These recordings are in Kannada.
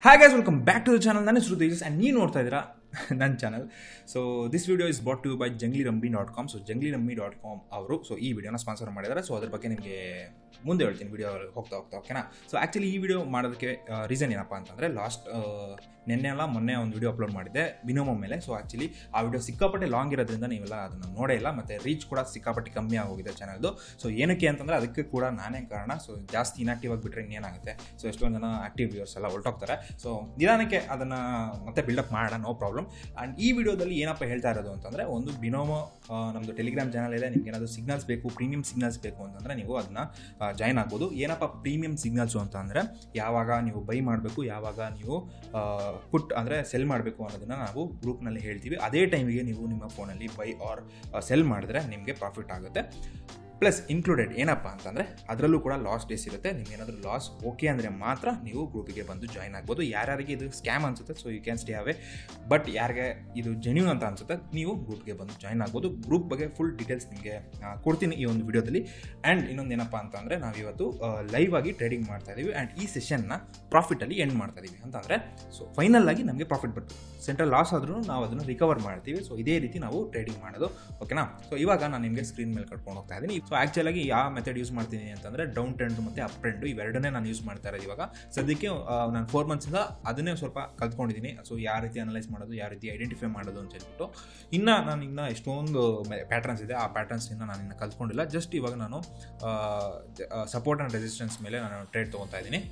hi guys welcome back to the channel ನಾನು ಹೆಸರು ತೇಜಸ್ ಆ್ಯಂಡ್ ನೀವು ನೋಡ್ತಾ ಇದ್ದೀರಾ ನನ್ನ channel so this video is brought to by Junglee rummy dot com so Junglee rummy dot com ಅವರು ಸೊ ಈ ವಿಡಿಯೋನ ಸ್ಪಾನ್ಸರ್ ಮಾಡಿದ್ದಾರೆ ಸೊ ಅದ್ರ ಬಗ್ಗೆ ನಿಮಗೆ ಮುಂದೆ ಹೇಳ್ತೀನಿ ವಿಡಿಯೋ ಹೋಗ್ತಾ ಹೋಗ್ತಾ ಓಕೆನಾ ಸೊ ಆ್ಯಕ್ಚುಲಿ ಈ ವಿಡಿಯೋ ಮಾಡೋದಕ್ಕೆ ರೀಸನ್ ಏನಪ್ಪ ಅಂತಂದರೆ ಲಾಸ್ಟ್ ನಿನ್ನೆ ಅಲ್ಲ ಮೊನ್ನೆ ಒಂದು ವಿಡಿಯೋ ಅಪ್ಲೋಡ್ ಮಾಡಿದ್ದೆ ಬಿನೋಮೋ ಮೇಲೆ ಸೊ ಆ್ಯಕ್ಚುಲಿ ಆ ವಿಡಿಯೋ ಸಿಕ್ಕಾಪಟ್ಟೆ ಲಾಂಗ್ ಇರೋದ್ರಿಂದ ನೀವೆಲ್ಲ ಅದನ್ನು ನೋಡೇ ಇಲ್ಲ ಮತ್ತು ರೀಚ್ ಕೂಡ ಸಿಕ್ಕಾಪಟ್ಟೆ ಕಮ್ಮಿ ಆಗೋಗಿದೆ ಚಾನಲ್ದು ಸೊ ಏನಕ್ಕೆ ಅಂತಂದರೆ ಅದಕ್ಕೆ ಕೂಡ ನಾನೇ ಕಾರಣ ಸೊ ಜಾಸ್ತಿ ಇನ್ಆಕ್ಟಿವ್ ಆಗಿಬಿಟ್ರೆ ಇನ್ನೇನಾಗುತ್ತೆ ಸೊ ಎಷ್ಟೊಂದು ಜನ ಆಕ್ಟಿವ್ ವ್ಯೂವರ್ಸ್ ಎಲ್ಲ ಹೊರಟೋಗ್ತಾರೆ ಸೊ ನಿಧಾನಕ್ಕೆ ಅದನ್ನು ಮತ್ತೆ ಬಿಲ್ಡಪ್ ಮಾಡೋಣ ನೋ ಪ್ರಾಬ್ಲಮ್ ಆ್ಯಂಡ್ ಈ ವಿಡಿಯೋದಲ್ಲಿ ಏನಪ್ಪ ಹೇಳ್ತಾ ಇರೋದು ಅಂತಂದರೆ ಒಂದು ಬಿನೋಮೋ ನಮ್ಮದು ಟೆಲಿಗ್ರಾಮ್ ಚಾನಲ್ ಇದೆ ನಿಮ್ಗೆ ಏನಾದರೂ ಸಿಗ್ನಲ್ಸ್ ಬೇಕು ಪ್ರೀಮಿಯಂ ಸಿಗ್ನಲ್ಸ್ ಬೇಕು ಅಂತಂದರೆ ನೀವು ಅದನ್ನ ಜಾಯ್ನ್ ಆಗ್ಬೋದು ಏನಪ್ಪ ಪ್ರೀಮಿಯಂ ಸಿಗ್ನಲ್ಸು ಅಂತ ಅಂದರೆ ಯಾವಾಗ ನೀವು ಬೈ ಮಾಡಬೇಕು ಯಾವಾಗ ನೀವು ಪುಟ್ ಅಂದರೆ ಸೆಲ್ ಮಾಡಬೇಕು ಅನ್ನೋದನ್ನು ನಾವು ಗ್ರೂಪ್ನಲ್ಲಿ ಹೇಳ್ತೀವಿ ಅದೇ ಟೈಮಿಗೆ ನೀವು ನಿಮ್ಮ ಫೋನಲ್ಲಿ ಬೈ ಆರ್ ಸೆಲ್ ಮಾಡಿದ್ರೆ ನಿಮಗೆ ಪ್ರಾಫಿಟ್ ಆಗುತ್ತೆ ಪ್ಲಸ್ ಇನ್ಕ್ಲೂಡೆಡ್ ಏನಪ್ಪ ಅಂತಂದರೆ ಅದರಲ್ಲೂ ಕೂಡ ಲಾಸ್ ಡೇಸ್ ಇರುತ್ತೆ ನಿಮ್ಗೆ ಏನಾದರೂ ಲಾಸ್ ಓಕೆ ಅಂದರೆ ಮಾತ್ರ ನೀವು ಗ್ರೂಪಿಗೆ ಬಂದು ಜಾಯ್ನ್ ಆಗ್ಬೋದು ಯಾರ್ಯಾರಿಗೆ ಇದು ಸ್ಕ್ಯಾಮ್ ಅನಿಸುತ್ತೆ so you can stay away but ಯಾರಿಗೆ ಇದು ಜೆನ್ಯೂನ್ ಅಂತ ಅನಿಸುತ್ತೆ ನೀವು ಗ್ರೂಪ್ಗೆ ಬಂದು ಜಾಯ್ನ್ ಆಗ್ಬೋದು ಗ್ರೂಪ್ ಬಗ್ಗೆ ಫುಲ್ ಡೀಟೇಲ್ಸ್ ನಿಮಗೆ ಕೊಡ್ತೀನಿ ಈ ಒಂದು ವಿಡಿಯೋದಲ್ಲಿ ಆ್ಯಂಡ್ ಇನ್ನೊಂದು ಏನಪ್ಪ ಅಂತ ಅಂದರೆ ನಾವಿವತ್ತು ಲೈವ್ ಆಗಿ ಟ್ರೇಡಿಂಗ್ ಮಾಡ್ತಾ ಇದ್ದೀವಿ ಆ್ಯಂಡ್ ಈ ಸೆಷನ್ನ ಪ್ರಾಫಿಟಲ್ಲಿ ಎಂಡ್ ಮಾಡ್ತಾ ಇದ್ದೀವಿ ಅಂತಂದರೆ ಸೊ ಫೈನಲ್ ಆಗಿ ನಮಗೆ ಪ್ರಾಫಿಟ್ ಬರ್ತದೆ ಸೆಂಟ್ರಲ್ ಲಾಸ್ ಆದ್ರೂ ನಾವು ಅದನ್ನು ರಿಕವರ್ ಮಾಡ್ತೀವಿ ಸೊ ಇದೇ ರೀತಿ ನಾವು ಟ್ರೇಡಿಂಗ್ ಮಾಡೋದು ಓಕೆನಾ ಸೊ ಇವಾಗ ನಾನು ನಿಮಗೆ ಸ್ಕ್ರೀನ್ ಮೇಲೆ ಕಟ್ಕೊಂಡು ಹೋಗ್ತಾ ಇದ್ದೀನಿ ಸೊ ಆ್ಯಕ್ಚುಲಾಗಿ ಯಾವ ಮೆಥಡ್ ಯೂಸ್ ಮಾಡ್ತೀನಿ ಅಂತಂದರೆ ಡೌನ್ ಟ್ರೆಂಡ್ ಮತ್ತು ಅಪ್ ಟ್ರೆಂಡು ಇವೆರಡನ್ನೇ ನಾನು ಯೂಸ್ ಮಾಡ್ತಾ ಇರೋದು ಇವಾಗ ಸದ್ಯಕ್ಕೆ ನಾನು ಫೋರ್ ಮಂತ್ಸಿಂದ ಅದನ್ನೇ ಸ್ವಲ್ಪ ಕಲ್ತ್ಕೊಂಡಿದ್ದೀನಿ ಸೊ ಯಾವ ರೀತಿ ಅನಲೈಸ್ ಮಾಡೋದು ಯಾವ ರೀತಿ ಐಡೆಂಟಿಫೈ ಮಾಡೋದು ಅಂತ ಹೇಳ್ಬಿಟ್ಟು ಇನ್ನು ನಾನು ಇನ್ನು ಎಷ್ಟೊಂದು ಪ್ಯಾಟ್ರನ್ಸ್ ಇದೆ ಆ ಪ್ಯಾಟ್ರನ್ಸ್ನಿಂದ ನಾನು ಇನ್ನು ಕಲ್ತ್ಕೊಂಡಿಲ್ಲ ಜಸ್ಟ್ ಇವಾಗ ನಾನು ಸಪೋರ್ಟ್ ಆ್ಯಂಡ್ ರೆಸಿಸ್ಟೆನ್ಸ್ ಮೇಲೆ ನಾನು ಟ್ರೇಡ್ ತೊಗೊತಾ ಇದ್ದೀನಿ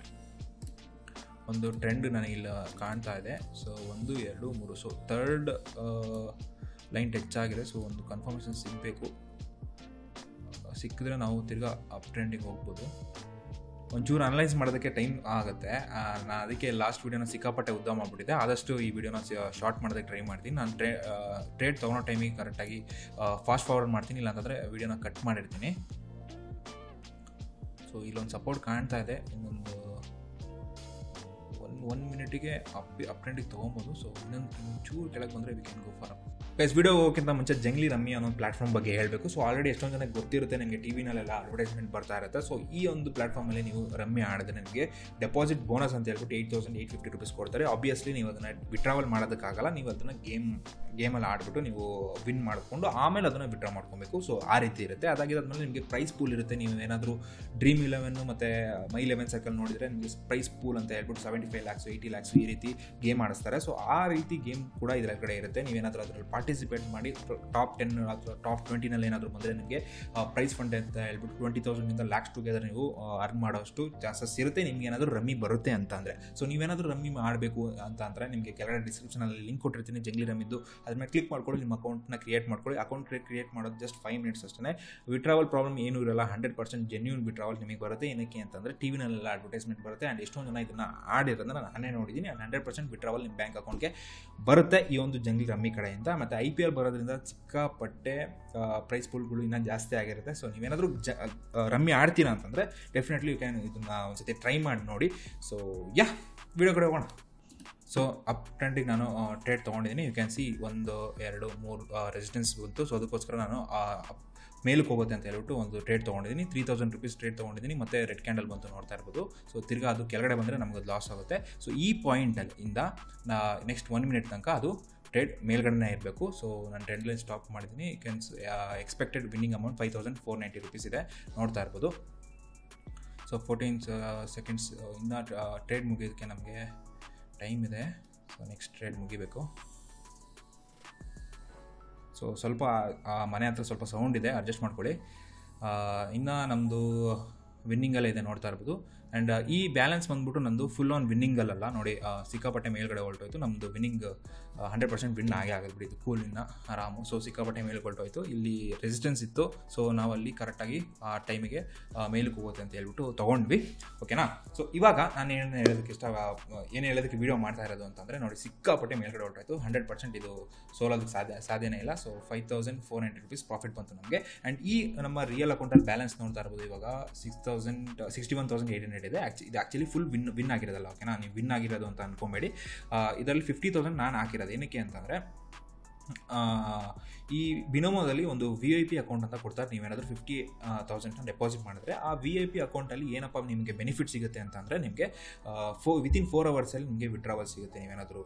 ಒಂದು ಟ್ರೆಂಡ್ ನನಗಿಲ್ಲ ಕಾಣ್ತಾ ಇದೆ ಸೊ ಒಂದು ಎರಡು ಮೂರು ಸೊ ಥರ್ಡ್ ಲೈನ್ ಟಚ್ ಆಗಿದೆ ಸೊ ಒಂದು ಕನ್ಫರ್ಮೇಷನ್ ಸಿಗಬೇಕು ಸಿಕ್ಕಿದ್ರೆ ನಾವು ತಿರ್ಗಾ ಅಪ್ ಟ್ರೆಂಡಿಗೆ ಹೋಗ್ಬೋದು ಒಂಚೂರು ಅನಲೈಸ್ ಮಾಡೋದಕ್ಕೆ ಟೈಮ್ ಆಗುತ್ತೆ ನಾನು ಅದಕ್ಕೆ ಲಾಸ್ಟ್ ವೀಡಿಯೋನ ಸಿಕ್ಕಾಪಟ್ಟೆ ಉದ್ದ ಮಾಡಿಬಿಟ್ಟಿದ್ದೆ ಆದಷ್ಟು ಈ ವಿಡಿಯೋನ ಶಾರ್ಟ್ ಮಾಡೋದಕ್ಕೆ ಟ್ರೈ ಮಾಡ್ತೀನಿ ನಾನು ಟ್ರೇ ಟ್ರೇಡ್ ತೊಗೊಳೋ ಟೈಮಿಗೆ ಕರೆಕ್ಟಾಗಿ ಫಾಸ್ಟ್ ಫಾರ್ವರ್ಡ್ ಮಾಡ್ತೀನಿ ಇಲ್ಲಾಂತಂದರೆ ವಿಡಿಯೋನ ಕಟ್ ಮಾಡಿರ್ತೀನಿ ಸೊ ಇಲ್ಲೊಂದು ಸಪೋರ್ಟ್ ಕಾಣ್ತಾ ಇದೆ ಇನ್ನೊಂದು ಒನ್ ಒನ್ ಮಿನಿಟಿಗೆ ಅಪ್ ಅಪ್ ಟ್ರೆಂಡಿಗೆ ತೊಗೊಬೋದು ಸೊ ಇನ್ನೊಂದು ಇನ್ನೊಂದು ಚೂರು ಕೆಳಗೆ ಬಂದರೆ we can go for up guys video ಹೋಗೋಕ್ಕಿಂತ ಮುಂಚೆ ಜಂಗ್ಲಿ ರಮ್ಮಿ ಅನ್ನೋ ಪ್ಲಾಟ್ಫಾರ್ಮ್ ಬಗ್ಗೆ ಹೇಳಬೇಕು ಸೊ ಆಲ್ರೆಡಿ ಎಷ್ಟೊಂದು ಜನಕ್ಕೆ ಗೊತ್ತಿರುತ್ತೆ ನಿಮಗೆ ಟಿ ವಿನಲ್ಲೆಲ್ಲ ಅಡ್ವರ್ಟೈಸ್ಮೆಂಟ್ ಬರ್ತಾ ಇರುತ್ತೆ ಸೊ ಈ ಒಂದು ಪ್ಲಾಟ್ಫಾರ್ಮಲ್ಲಿ ನೀವು ರಮ್ಮಿ ಆಡಿದ್ರೆ ನಿಮಗೆ ಡೆಪಾಸಿಟ್ ಬೋನಸ್ ಅಂತ ಹೇಳ್ಬಿಟ್ಟು eight thousand eight fifty rupees ಕೊಡ್ತಾರೆ ಆಬ್ವಿಯಸ್ಲಿ ನೀವು ಅದನ್ನು ವಿಡ್ರಾವಲ್ ಮಾಡೋದಕ್ಕಾಗಲ್ಲ ನೀವು ಅದನ್ನು ಗೇಮ್ ಗೇಮಲ್ಲಿ ಆಡ್ಬಿಟ್ಟು ನೀವು ವಿನ್ ಮಾಡಿಕೊಂಡು ಆಮೇಲೆ ಅದನ್ನು ವಿಡ್ರಾ ಮಾಡ್ಕೊಬೇಕು ಸೊ ಆ ರೀತಿ ಇರುತ್ತೆ ಅದಾಗಿದ್ದಾದ್ಮೇಲೆ ನಿಮಗೆ ಪ್ರೈಸ್ ಪೂಲ್ ಇರುತ್ತೆ ನೀವು ಏನಾದರೂ ಡ್ರೀಮ್ ಇಲೆವೆನ್ನು ಮತ್ತು ಮೈ ಇಲೆವೆನ್ ಸರ್ಕಲ್ ನೋಡಿದರೆ ನಿಮಗೆ ಪ್ರೈಸ್ ಪೂಲ್ ಅಂತ ಹೇಳ್ಬಿಟ್ಟು seventy five lakhs eighty lakhs ಈ ರೀತಿ ಗೇಮ್ ಆಡಿಸ್ತಾರೆ ಸೊ ಆ ರೀತಿ ಗೇಮ್ ಕೂಡ ಇದರ ಕಡೆ ಇರುತ್ತೆ ನೀವೇನಾದರೂ ಅದರಲ್ಲಿ ಪಾರ್ಟಿಸಿಪೇಟ್ ಮಾಡಿ ಟಾಪ್ ಟೆನ್ ಅಥವಾ ಟಾಪ್ ಟ್ವೆಂಟಿನಲ್ಲಿ ಏನಾದರೂ ಬಂದರೆ ನಿಮಗೆ ಪ್ರೈಸ್ ಫಂಡ್ ಅಂತ ಹೇಳ್ಬಿಟ್ಟು ಟ್ವೆಂಟಿ ತೌಸಂಡಿಂದ ಲ್ಯಾಕ್ಸ್ ಟುಗೆದರ್ ನೀವು ಅರ್ನ್ ಮಾಡೋಷ್ಟು ಚಾನ್ಸಸ್ ಇರುತ್ತೆ ನಿಮ್ಗೆ ಏನಾದರೂ ರಮ್ಮಿ ಬರುತ್ತೆ ಅಂತ ಅಂದರೆ ಸೊ ನೀವೇನಾದರೂ ರಮ್ಮಿ ಮಾಡಬೇಕು ಅಂತ ಅಂದರೆ ನಿಮಗೆ ಕೆಳಗಡೆ ಡಿಸ್ಕ್ರಿಪ್ಷನಲ್ಲಿ ಲಿಂಕ್ ಕೊಟ್ಟಿರ್ತೀನಿ ಜಂಗ್ಲಿ ರಮ್ಮಿದ್ದು ಅದ್ರ ಮೇಲೆ ಕ್ಲಿಕ್ ಮಾಡ್ಕೊಳ್ಳಿ ನಿಮ್ಮ ಅಕೌಂಟ್ನ ಕ್ರಿಯೇಟ್ ಮಾಡ್ಕೊಳ್ಳಿ ಅಕೌಂಟ್ ಕ್ರಿಯೇಟ್ ಮಾಡೋದು ಜಸ್ಟ್ ಫೈವ್ ಮಿನಿಟ್ಸ್ ಅಷ್ಟೇ ವಿಡ್ರಾವಲ್ ಪ್ರಾಬ್ಲಮ್ ಏನೂ ಇರಲ್ಲ ಹಂಡ್ರೆಡ್ ಪರ್ಸೆಂಟ್ ಜೆನ್ಯೂನ್ ವಿಡ್ರಾವಲ್ ನಿಮಗೆ ಬರುತ್ತೆ ಏನಕ್ಕೆ ಅಂತಂದರೆ ಟಿ ವಿನಲ್ಲೆಲ್ಲ ಅಡ್ವರ್ಟೈಸ್ಮೆಂಟ್ ಬರುತ್ತೆ ಆ್ಯಂಡ್ ಎಷ್ಟೊಂದು ಜನ ಇದನ್ನು ಆಡಿರೋದನ್ನ ನಾನೇ ನೋಡಿದ್ದೀನಿ ಆ್ಯಂಡ್ ಹಂಡ್ರೆಡ್ ಪರ್ಸೆಂಟ್ ವಿಡ್ರಾವಲ್ ನಿಮ್ಮ ಬ್ಯಾಂಕ್ ಅಕೌಂಟ್ಗೆ ಬರುತ್ತೆ ಈ ಒಂದು ಜಂಗ್ಲಿ ರಮ್ಮಿ ಕಡೆಯಿಂದ ಮತ್ತು ಐ ಪಿ ಎಲ್ ಬರೋದ್ರಿಂದ ಸಿಕ್ಕಾಪಟ್ಟೆ ಪ್ರೈಸ್ ಪೂಲ್ಗಳು ಇನ್ನೂ ಜಾಸ್ತಿ ಆಗಿರುತ್ತೆ ಸೊ ನೀವೇನಾದರೂ ಜ ರಮ್ಮಿ ಆಡ್ತೀರಾ ಅಂತಂದರೆ ಡೆಫಿನೆಟ್ಲಿ ಯು ಕ್ಯಾನ್ ಇದನ್ನು ಒಂದ್ಸತಿ ಟ್ರೈ ಮಾಡಿ ನೋಡಿ ಸೊ ಯಾ ವಿಡಿಯೋ ಕಡೆ ಹೋಗೋಣ ಸೊ ಅಪ್ ಟ್ರೆಂಡಿಗೆ ನಾನು ಟ್ರೇಡ್ ತೊಗೊಂಡಿದ್ದೀನಿ ಯು ಕ್ಯಾನ್ ಸಿ ಒಂದು ಎರಡು ಮೂರು ರೆಸಿಡೆನ್ಸ್ ಬಂತು ಸೊ ಅದಕ್ಕೋಸ್ಕರ ನಾನು ಮೇಲಕ್ಕೆ ಹೋಗುತ್ತೆ ಅಂತ ಹೇಳ್ಬಿಟ್ಟು ಒಂದು ಟ್ರೇಡ್ ತೊಗೊಂಡಿದ್ದೀನಿ ತ್ರೀ ತೌಸಂಡ್ ರುಪೀಸ್ ಟ್ರೇಡ್ ತೊಗೊಂಡಿದ್ದೀನಿ ಮತ್ತು ರೆಡ್ ಕ್ಯಾಂಡಲ್ ಬಂತು ನೋಡ್ತಾ ಇರ್ಬೋದು ಸೊ ತಿರ್ಗಾ ಅದು ಕೆಳಗಡೆ ಬಂದರೆ ನಮಗೆ ಲಾಸ್ ಆಗುತ್ತೆ ಸೊ ಈ ಪಾಯಿಂಟಲ್ಲಿ ಇಂದ ನೆಕ್ಸ್ಟ್ ಒನ್ ಮಿನಿಟ್ ತನಕ ಅದು ಟ್ರೇಡ್ ಮೇಲ್ಗಡೆನೇ ಇರಬೇಕು ಸೊ ನಾನು ಟ್ರೆಂಡ್ ಲೈನ್ ಸ್ಟಾಪ್ ಮಾಡಿದ್ದೀನಿ can expected winning amount five thousand four ninety rupees ಇದೆ ನೋಡ್ತಾ ಇರ್ಬೋದು ಸೊ ಫೋರ್ಟೀನ್ ಸೆಕೆಂಡ್ಸ್ ಇನ್ನು ಟ್ರೇಡ್ ಮುಗಿಯೋದಕ್ಕೆ ನಮಗೆ ಟೈಮ್ ಇದೆ ಸೊ ನೆಕ್ಸ್ಟ್ ಟ್ರೇಡ್ ಮುಗಿಬೇಕು ಸೊ ಸ್ವಲ್ಪ ಮನೆ ಹತ್ರ ಸ್ವಲ್ಪ ಸೌಂಡ್ ಇದೆ ಅಡ್ಜಸ್ಟ್ ಮಾಡ್ಕೊಳ್ಳಿ ಇನ್ನು ನಮ್ಮದು ವಿನ್ನಿಂಗಲ್ಲೇ ಇದೆ ನೋಡ್ತಾ ಇರ್ಬೋದು ಆ್ಯಂಡ್ ಈ ಬ್ಯಾಲೆನ್ಸ್ ಬಂದ್ಬಿಟ್ಟು ನಂದು ಫುಲ್ ಆನ್ ವಿನ್ನಿಂಗಲ್ಲ ನೋಡಿ ಸಿಕ್ಕಾಪಟ್ಟೆ ಮೇಲ್ಗಡೆ ಹೊರಟೋಯ್ತು ನಮ್ಮದು ವಿನ್ನಿಂಗ್ ಹಂಡ್ರೆಡ್ ಪರ್ಸೆಂಟ್ ವಿನ್ ಆಗೇ ಆಗೋದು ಇದು ಕೂಲಿನ ಆರಾಮು ಸೊ ಸಿಕ್ಕಾಪಟ್ಟೆ ಮೇಲ್ಗೆ ಹೊರಟೋಯ್ತು ಇಲ್ಲಿ ರೆಸಿಸ್ಟೆನ್ಸ್ ಇತ್ತು ಸೊ ನಾವಲ್ಲಿ ಕರೆಕ್ಟಾಗಿ ಆ ಟೈಮಿಗೆ ಮೇಲಕ್ಕೆ ಹೋಗುತ್ತೆ ಅಂತ ಹೇಳ್ಬಿಟ್ಟು ತೊಗೊಂಡ್ವಿ ಓಕೆನಾ ಸೊ ಇವಾಗ ನಾನು ಏನು ಹೇಳೋದಕ್ಕೆ ಇಷ್ಟ ಏನು ಹೇಳೋದಕ್ಕೆ ವೀಡಿಯೋ ಮಾಡ್ತಾ ಇರೋದು ಅಂತಂದರೆ ನೋಡಿ ಸಿಕ್ಕಾಪಟ್ಟೆ ಮೇಲ್ಗಡೆ ಹೊರಟೋಯ್ತು ಹಂಡ್ರೆಡ್ ಪರ್ಸೆಂಟ್ ಇದು ಸೋಲೋದಕ್ಕೆ ಸಾಧ್ಯ ಸಾಧ್ಯನೇ ಇಲ್ಲ so five thousand four hundred rupees profit ಬಂತು ನಮಗೆ ಆ್ಯಂಡ್ ಈ ನಮ್ಮ ರಿಯಲ್ ಅಕೌಂಟಲ್ಲಿ ಬ್ಯಾಲೆನ್ಸ್ ನೋಡ್ತಾ ಇರ್ಬೋದು ಇವಾಗ six thousand sixty one thousand eight hundred ಇದೆ ಆ್ಯಕ್ಚು ಇದು ಆ್ಯಕ್ಚುಲಿ ಫುಲ್ ವಿನ್ ವಿನ್ ಆಗಿರೋದಲ್ಲ ಓಕೆನಾ ನೀವು ವಿನ್ ಆಗಿರೋದು ಅಂತ ಅನ್ಕೊಬೇಡಿ ಇದರಲ್ಲಿ ಫಿಫ್ಟಿ ತೌಸಂಡ್ ನಾನು ಹಾಕಿರೋದು ಏನಕ್ಕೆ ಅಂತಂದರೆ ಈ ಬಿನೋಮೋದಲ್ಲಿ ಒಂದು ವಿ ಐ ಪಿ ಅಕೌಂಟ್ ಅಂತ ಕೊಡ್ತಾರೆ ನೀವೇನಾದರೂ ಫಿಫ್ಟಿ ತೌಸಂಡ್ನ ಡೆಪಾಸಿಟ್ ಮಾಡಿದ್ರೆ ಆ ವಿ ಐ ಪಿ ಅಕೌಂಟಲ್ಲಿ ಏನಪ್ಪ ನಿಮಗೆ ಬೆನಿಫಿಟ್ ಸಿಗುತ್ತೆ ಅಂತಂದರೆ ನಿಮಗೆ ಫೋ ವಿತಿನ್ ಫೋರ್ ಅವರ್ಸಲ್ಲಿ ನಿಮಗೆ ವಿಡ್ರಾವಲ್ ಸಿಗುತ್ತೆ ನೀವೇನಾದರೂ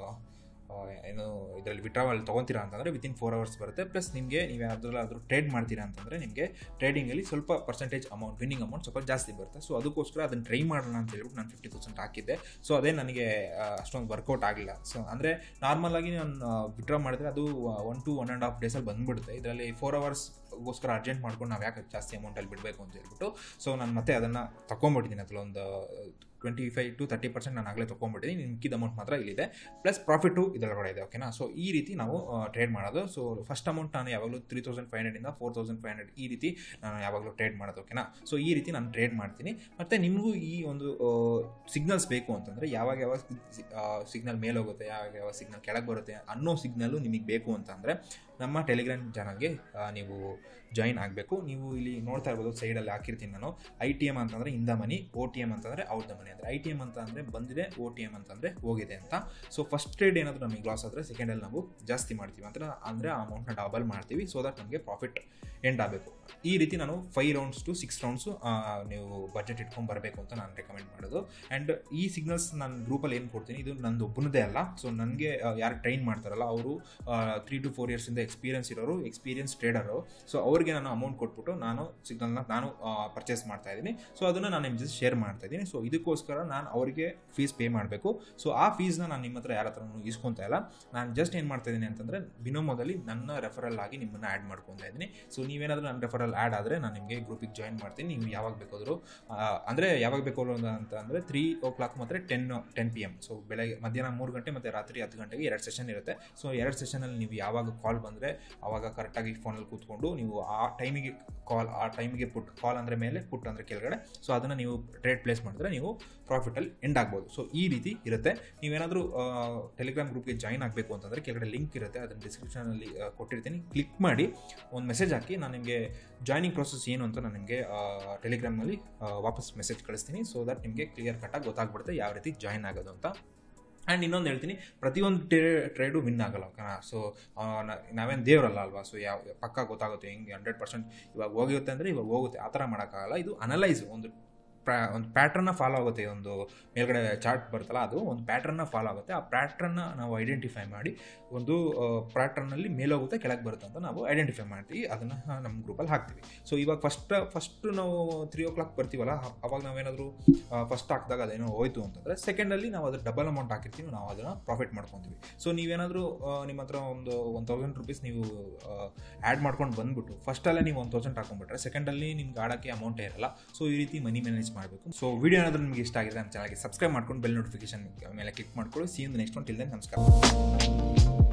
ಏನು ಇದರಲ್ಲಿ ವಿಡ್ರಾವಲ್ ತೊಗೊತೀರಾ ಅಂತಂದರೆ ವಿತಿನ್ ಫೋರ್ ಅವರ್ಸ್ ಬರುತ್ತೆ ಪ್ಲಸ್ ನಿಮಗೆ ನೀವು ಯಾವ್ದ್ರಲ್ಲಾದರೂ ಟ್ರೇಡ್ ಮಾಡ್ತೀರಾ ಅಂತಂದರೆ ನಿಮಗೆ ಟ್ರೇಡಿಂಗಲ್ಲಿ ಸ್ವಲ್ಪ ಪರ್ಸೆಂಟೇಜ್ ಅಮೌಂಟ್ ವಿನ್ನಿಂಗ್ ಅಮೌಂಟ್ ಸ್ವಲ್ಪ ಜಾಸ್ತಿ ಬರುತ್ತೆ ಸೊ ಅದಕ್ಕೋಸ್ಕರ ಅದನ್ನು ಟ್ರೈ ಮಾಡೋಣ ಅಂತ ಹೇಳ್ಬಿಟ್ಟು ನಾನು ಫಿಫ್ಟಿ ತೌಸಂಡ್ ಹಾಕಿದ್ದೆ ಸೊ ಅದೇ ನನಗೆ ಅಷ್ಟೊಂದು ವರ್ಕೌಟ್ ಆಗಿಲ್ಲ ಸೊ ಅಂದರೆ ನಾರ್ಮಲಾಗಿ ನಾನು ವಿಡ್ರಾ ಮಾಡಿದ್ರೆ ಅದು one two one and half ಡೇಸಲ್ಲಿ ಬಂದುಬಿಡುತ್ತೆ ಇದರಲ್ಲಿ ಫೋರ್ ಅವರ್ಸ್ಗೋಸ್ಕರ ಅರ್ಜೆಂಟ್ ಮಾಡ್ಕೊಂಡು ನಾವು ಯಾಕೆ ಜಾಸ್ತಿ ಅಮೌಂಟಲ್ಲಿ ಬಿಡಬೇಕು ಅಂತ ಹೇಳ್ಬಿಟ್ಟು ಸೊ ನಾನು ಮತ್ತೆ ಅದನ್ನು ತಗೊಂಬಿಟ್ಟಿದ್ದೀನಿ ಅದ್ರಲ್ಲಿ ಒಂದು twenty five to thirty percent ನಾನು ಆಗಲೇ ತೊಗೊಂಬಿಟ್ಟಿದ್ದೀನಿ ಮಿಕ್ಕಿದ ಅಮೌಂಟ್ ಮಾತ್ರ ಇಲ್ಲಿದೆ ಪ್ಲಸ್ ಪ್ರಾಫಿಟು ಇದರೊಳಗಡೆ ಇದೆ ಓಕೆನಾ ಸೊ ಈ ರೀತಿ ನಾವು ಟ್ರೇಡ್ ಮಾಡೋದು ಸೊ ಫಸ್ಟ್ ಅಮೌಂಟ್ ನಾನು ಯಾವಾಗಲೂ ತ್ರೀ ತೌಸಂಡ್ ಫೈವ್ ಹಂಡ್ರೆಡಿಂದ ಫೋರ್ ತೌಸಂಡ್ ಫೈವ್ ಹಂಡ್ರೆಡ್ ಈ ರೀತಿ ನಾನು ಯಾವಾಗಲೂ ಟ್ರೇಡ್ ಮಾಡೋದು ಓಕೆನಾ ಸೊ ಈ ರೀತಿ ನಾನು ಟ್ರೇಡ್ ಮಾಡ್ತೀನಿ ಮತ್ತು ನಿಮಗೂ ಈ ಒಂದು ಸಿಗ್ನಲ್ಸ್ ಬೇಕು ಅಂತಂದರೆ ಯಾವಾಗ ಯಾವಾಗ ಸಿಗ್ನಲ್ ಮೇಲೆ ಹೋಗುತ್ತೆ ಯಾವಾಗ ಯಾವ ಸಿಗ್ನಲ್ ಕೆಳಗೆ ಬರುತ್ತೆ ಅನ್ನೋ ಸಿಗ್ನಲ್ಲು ನಿಮಗೆ ಬೇಕು ಅಂತಂದರೆ ನಮ್ಮ ಟೆಲಿಗ್ರಾಮ್ ಚಾನಲ್ಗೆ ನೀವು ಜಾಯಿನ್ ಆಗಬೇಕು ನೀವು ಇಲ್ಲಿ ನೋಡ್ತಾ ಇರ್ಬೋದು ಸೈಡಲ್ಲಿ ಹಾಕಿರ್ತೀನಿ ನಾನು ಐ ಟಿ ಎಮ್ ಅಂತಂದರೆ ಇಂದ ಮನಿ ಓ ಟಿ ಎಮ್ ಅಂತಂದರೆ ಔಟ್ ದ ಮನಿ ಅಂದರೆ ಐ ಟಿ ಎಮ್ ಅಂತ ಅಂದರೆ ಬಂದಿದೆ ಓ ಟಿ ಎಮ್ ಅಂತಂದರೆ ಹೋಗಿದೆ ಅಂತ ಸೊ ಫಸ್ಟ್ ಟ್ರೇಡ್ ಏನಾದರೂ ನಮಗೆ ಲಾಸ್ ಆದರೆ ಸೆಕೆಂಡಲ್ಲಿ ನಾವು ಜಾಸ್ತಿ ಮಾಡ್ತೀವಿ ಅಂತ ಅಂದರೆ ಆ ಅಮೌಂಟ್ನ ಡಬಲ್ ಮಾಡ್ತೀವಿ ಸೊ ದಟ್ ನಮಗೆ ಪ್ರಾಫಿಟ್ ಎಂಡ್ ಆಗಬೇಕು ಈ ರೀತಿ ನಾನು five rounds to six rounds ನೀವು ಬಜೆಟ್ ಇಟ್ಕೊಂಡು ಬರಬೇಕು ಅಂತ ನಾನು ರೆಕಮೆಂಡ್ ಮಾಡೋದು ಆ್ಯಂಡ್ ಈ ಸಿಗ್ನಲ್ಸ್ ನಾನು ಗ್ರೂಪಲ್ಲಿ ಏನು ಕೊಡ್ತೀನಿ ಇದು ನಂದು ಒಬ್ಬನದೇ ಅಲ್ಲ ಸೊ ನನಗೆ ಯಾರು ಟ್ರೈನ್ ಮಾಡ್ತಾರಲ್ಲ ಅವರು ತ್ರೀ ಟು ಫೋರ್ ಇಯರ್ಸಿಂದ ಎಕ್ಸ್ಪೀರಿಯನ್ಸ್ ಇರೋರು ಎಕ್ಸ್ಪೀರಿಯನ್ಸ್ ಟ್ರೇಡರು ಸೊ ಅವ್ರಿಗೆ ನಾನು ಅಮೌಂಟ್ ಕೊಟ್ಬಿಟ್ಟು ನಾನು ಸಿಗ್ನಲ್ನ ನಾನು ಪರ್ಚೇಸ್ ಮಾಡ್ತಾ ಇದ್ದೀನಿ ಸೊ ಅದನ್ನು ನಾನು ನಿಮ್ಮ ಜೊತೆ ಶೇರ್ ಮಾಡ್ತಾ ಇದ್ದೀನಿ ಸೊ ಇದಕ್ಕೋಸ್ಕರ ನಾನು ಅವರಿಗೆ ಫೀಸ್ ಪೇ ಮಾಡಬೇಕು ಸೊ ಆ ಫೀಸ್ನ ನಾನು ನಿಮ್ಮ ಹತ್ರ ಯಾರ ಹತ್ರನೂ ಇಸ್ಕೊತಾ ಇಲ್ಲ ನಾನು ಜಸ್ಟ್ ಏನು ಮಾಡ್ತಾ ಇದ್ದೀನಿ ಅಂತಂದರೆ ಬಿನೋಮೋದಲ್ಲಿ ನನ್ನ ರೆಫರಲ್ ಆಗಿ ನಿಮ್ಮನ್ನು ಆ್ಯಡ್ ಮಾಡ್ಕೊತಾ ಇದ್ದೀನಿ ಸೊ ನೀವೇನಾದರೂ ನನ್ನ ರೆಫರಲ್ ಆ್ಯಡ್ ಆದರೆ ನಾನು ನಿಮಗೆ ಗ್ರೂಪಿಗೆ ಜಾಯಿನ್ ಮಾಡ್ತೀನಿ ನೀವು ಯಾವಾಗ ಬೇಕಾದರೂ ಅಂದರೆ ಯಾವಾಗ ಬೇಕು ಅಂತ ಅಂದರೆ ತ್ರೀ ಓ ಕ್ಲಾಕ್ ಮತ್ತು ten ten P M so ಬೆಳಗ್ಗೆ ಮಧ್ಯಾಹ್ನ ಮೂರು ಗಂಟೆ ಮತ್ತು ರಾತ್ರಿ ಹತ್ತು ಗಂಟೆಗೆ ಎರಡು ಸೆಷನ್ ಇರುತ್ತೆ ಸೊ ಎರಡು ಸೆಷನಲ್ಲಿ ನೀವು ಯಾವಾಗ ಕಾಲ್ ಬಂದರೆ ಆವಾಗ ಕರೆಕ್ಟಾಗಿ ಫೋನಲ್ಲಿ ಕೂತ್ಕೊಂಡು ನೀವು ಆ ಟೈಮಿಗೆ ಕಾಲ್ ಆ ಟೈಮಿಗೆ ಪುಟ್ ಕಾಲ್ ಅಂದರೆ ಮೇಲೆ ಪುಟ್ ಅಂದರೆ ಕೆಳಗಡೆ ಸೊ ಅದನ್ನು ನೀವು ಟ್ರೇಡ್ ಪ್ಲೇಸ್ ಮಾಡಿದ್ರೆ ನೀವು ಪ್ರಾಫಿಟಲ್ಲಿ ಎಂಡ್ ಆಗ್ಬೋದು ಸೊ ಈ ರೀತಿ ಇರುತ್ತೆ ನೀವೇನಾದರೂ ಟೆಲಿಗ್ರಾಮ್ ಗ್ರೂಪ್ಗೆ ಜಾಯಿನ್ ಆಗಬೇಕು ಅಂತಂದರೆ ಕೆಳಗಡೆ ಲಿಂಕ್ ಇರುತ್ತೆ ಅದನ್ನು ಡಿಸ್ಕ್ರಿಪ್ಷನಲ್ಲಿ ಕೊಟ್ಟಿರ್ತೀನಿ ಕ್ಲಿಕ್ ಮಾಡಿ ಒಂದು ಮೆಸೇಜ್ ಹಾಕಿ ನಾನು ನಿಮಗೆ ಜಾಯ್ನಿಂಗ್ ಪ್ರೊಸೆಸ್ ಏನು ಅಂತ ನಾನು ನಿಮಗೆ ಟೆಲಿಗ್ರಾಮ್ನಲ್ಲಿ ವಾಪಸ್ ಮೆಸೇಜ್ ಕಳಿಸ್ತೀನಿ ಸೊ ದಟ್ ನಿಮಗೆ ಕ್ಲಿಯರ್ ಕಟ್ಟಾಗಿ ಗೊತ್ತಾಗ್ಬಿಡುತ್ತೆ ಯಾವ ರೀತಿ ಜಾಯ್ನ್ ಆಗೋದು ಅಂತ ಆ್ಯಂಡ್ ಇನ್ನೊಂದು ಹೇಳ್ತೀನಿ ಪ್ರತಿಯೊಂದು ಟ್ರೇ ಟ್ರೇಡು ವಿನ್ ಆಗಲ್ಲ ಓಕೆನಾ ಸೊ ನಾವೇನು ದೇವರಲ್ಲ ಅಲ್ವಾ ಸೊ ಯಾವ ಪಕ್ಕ ಗೊತ್ತಾಗುತ್ತೆ ಹಿಂಗೆ ಹಂಡ್ರೆಡ್ ಪರ್ಸೆಂಟ್ ಇವಾಗ ಹೋಗಿರುತ್ತೆ ಅಂದರೆ ಇವಾಗ ಹೋಗುತ್ತೆ ಆ ಥರ ಮಾಡೋಕ್ಕಾಗಲ್ಲ ಇದು ಅನಲೈಸ್ ಒಂದು ಪ್ರಾ ಒಂದು ಪ್ಯಾಟ್ರನ್ನ ಫಾಲೋ ಆಗುತ್ತೆ ಒಂದು ಮೇಲ್ಗಡೆ ಚಾರ್ಟ್ ಬರುತ್ತಲ್ಲ ಅದು ಒಂದು ಪ್ಯಾಟ್ರನ್ನ ಫಾಲೋ ಆಗುತ್ತೆ ಆ ಪ್ಯಾಟ್ರನ್ನ ನಾವು ಐಡೆಂಟಿಫೈ ಮಾಡಿ ಒಂದು ಪ್ಯಾಟ್ರನ್ನಲ್ಲಿ ಮೇಲೋಗುತ್ತೆ ಕೆಳಗೆ ಬರುತ್ತೆ ಅಂತ ನಾವು ಐಡೆಂಟಿಫೈ ಮಾಡ್ತೀವಿ ಅದನ್ನು ನಮ್ಮ ಗ್ರೂಪಲ್ಲಿ ಹಾಕ್ತೀವಿ ಸೊ ಇವಾಗ ಫಸ್ಟ್ ಫಸ್ಟ್ ನಾವು ತ್ರೀ ಓ ಕ್ಲಾಕ್ ಬರ್ತೀವಲ್ಲ ಅವಾಗ ನಾವೇನಾದರೂ ಫಸ್ಟ್ ಹಾಕಿದಾಗ ಅದೇನೋ ಹೋಯ್ತು ಅಂತಂದರೆ ಸೆಕೆಂಡಲ್ಲಿ ನಾವು ಅದ್ರ ಡಬಲ್ ಅಮೌಂಟ್ ಹಾಕಿರ್ತೀವಿ ನಾವು ಅದನ್ನು ಪ್ರಾಫಿಟ್ ಮಾಡ್ಕೊತೀವಿ ಸೊ ನೀವೇನಾದರೂ ನಿಮ್ಮ ಹತ್ರ ಒಂದು ಒನ್ ತೌಸಂಡ್ ರುಪೀಸ್ ನೀವು ಆ್ಯಡ್ ಮಾಡ್ಕೊಂಡು ಬಂದುಬಿಟ್ಟು ಫಸ್ಟಲ್ಲೇ ನೀವು ಒನ್ ತೌಸಂಡ್ ಹಾಕೊಂಡ್ಬಿಟ್ರೆ ಸೆಕೆಂಡಲ್ಲಿ ನಿಮ್ಗೆ ಆಡೋಕ್ಕೆ ಅಮೌಂಟೇ ಇರಲ್ಲ ಸೊ ಈ ರೀತಿ ಮನಿ ಮ್ಯಾನೇಜ್ ಮಾಡಬೇಕು ಸೊ ವಿಡಿಯೋ ಏನಾದರೂ ನಿಮಗೆ ಇಷ್ಟ ಆಗಿದೆ ನಮ್ಮ ಚಾನಲ್ಗೆ ಸಬ್ಸ್ಕ್ರೈಬ್ ಮಾಡ್ಕೊಂಡು ಬೆಲ್ ನೋಟಿಫಿಕೇಶನ್ ಮೇಲೆ ಕ್ಲಿಕ್ ಮಾಡ್ಕೊಳ್ಳಿ see in next one till then ನಮಸ್ಕಾರ